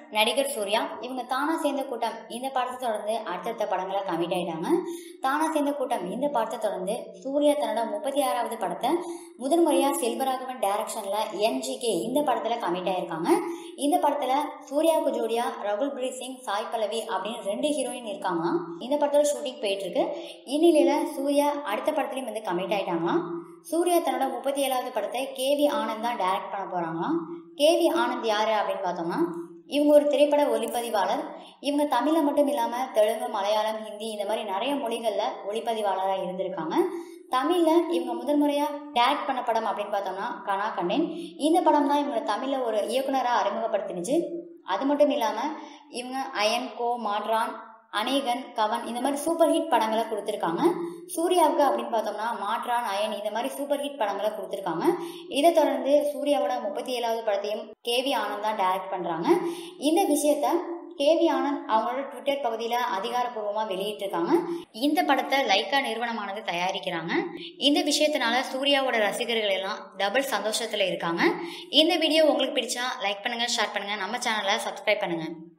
நடிகர் சூர்யா இவங்க தானா சேர்ந்த கூட்டம் இந்த படத்தை தொடர்ந்து அடுத்தடுத்த படங்களை கமிட் ஆயிட்டாங்க தானா சேர்ந்த கூட்டம் இந்த படத்தை தொடர்ந்து சூர்யா தன்னோட முப்பத்தி ஆறாவது படத்தை முதன் முறையா செல்வராகவன் டைரக்ஷன்ல என்ஜிகே இந்த படத்துல கமிட் ஆயிருக்காங்க இந்த படத்துல சூர்யாவுக்கு ஜோடியா ரகுல் பிரீத் சிங் சாய் பல்லவி அப்படின்னு ரெண்டு ஹீரோயின் இருக்காங்க இந்த படத்தோட ஷூட்டிங் போயிட்டு இருக்கு இந்நிலையில சூர்யா அடுத்த படத்துலயும் வந்து கமிட் ஆயிட்டாங்களாம் சூர்யா தன்னோட முப்பத்தி ஏழாவது படத்தை கேவி ஆனந்த் தான் டைரக்ட் பண்ண போறாங்களாம் கேவி ஆனந்த் யாரு அப்படின்னு பார்த்தோம்னா இவங்க ஒரு திரைப்பட ஒளிப்பதிவாளர் இவங்க தமிழில் மட்டும் இல்லாமல் தெலுங்கு மலையாளம் ஹிந்தி இந்த மாதிரி நிறைய மொழிகளில் ஒளிப்பதிவாளராக இருந்திருக்காங்க தமிழில் இவங்க முதல் முறையாக டேரக்ட் பண்ண படம் அப்படின்னு பார்த்தோம்னா கனா கண்டேன் இந்த படம் தான் இவங்க தமிழில் ஒரு இயக்குனராக அறிமுகப்படுத்தினுச்சு அது மட்டும் இல்லாமல் இவங்க அயன் கோ மாட்ரான் அநேகன் கவன் இந்த மாதிரி சூப்பர் ஹிட் படங்களை கொடுத்துருக்காங்க சூர்யாவுக்கு அப்படின்னு பார்த்தோம்னா மாற்றான் அயன் இந்த மாதிரி சூப்பர் ஹிட் படங்களை கொடுத்துருக்காங்க இதை தொடர்ந்து சூர்யாவோட முப்பத்தி ஏழாவது படத்தையும் கேவி ஆனந்த் தான் டைரக்ட் பண்ணுறாங்க இந்த விஷயத்த கேவி ஆனந்த் அவங்களோட ட்விட்டர் பகுதியில் அதிகாரப்பூர்வமாக வெளியிட்டிருக்காங்க இந்த படத்தை லைக்கா நிறுவனமானது தயாரிக்கிறாங்க இந்த விஷயத்தினால சூர்யாவோட ரசிகர்கள் எல்லாம் டபுள் சந்தோஷத்தில் இருக்காங்க இந்த வீடியோ உங்களுக்கு பிடிச்சா லைக் பண்ணுங்கள் ஷேர் பண்ணுங்கள் நம்ம சேனலை சப்ஸ்கிரைப் பண்ணுங்கள்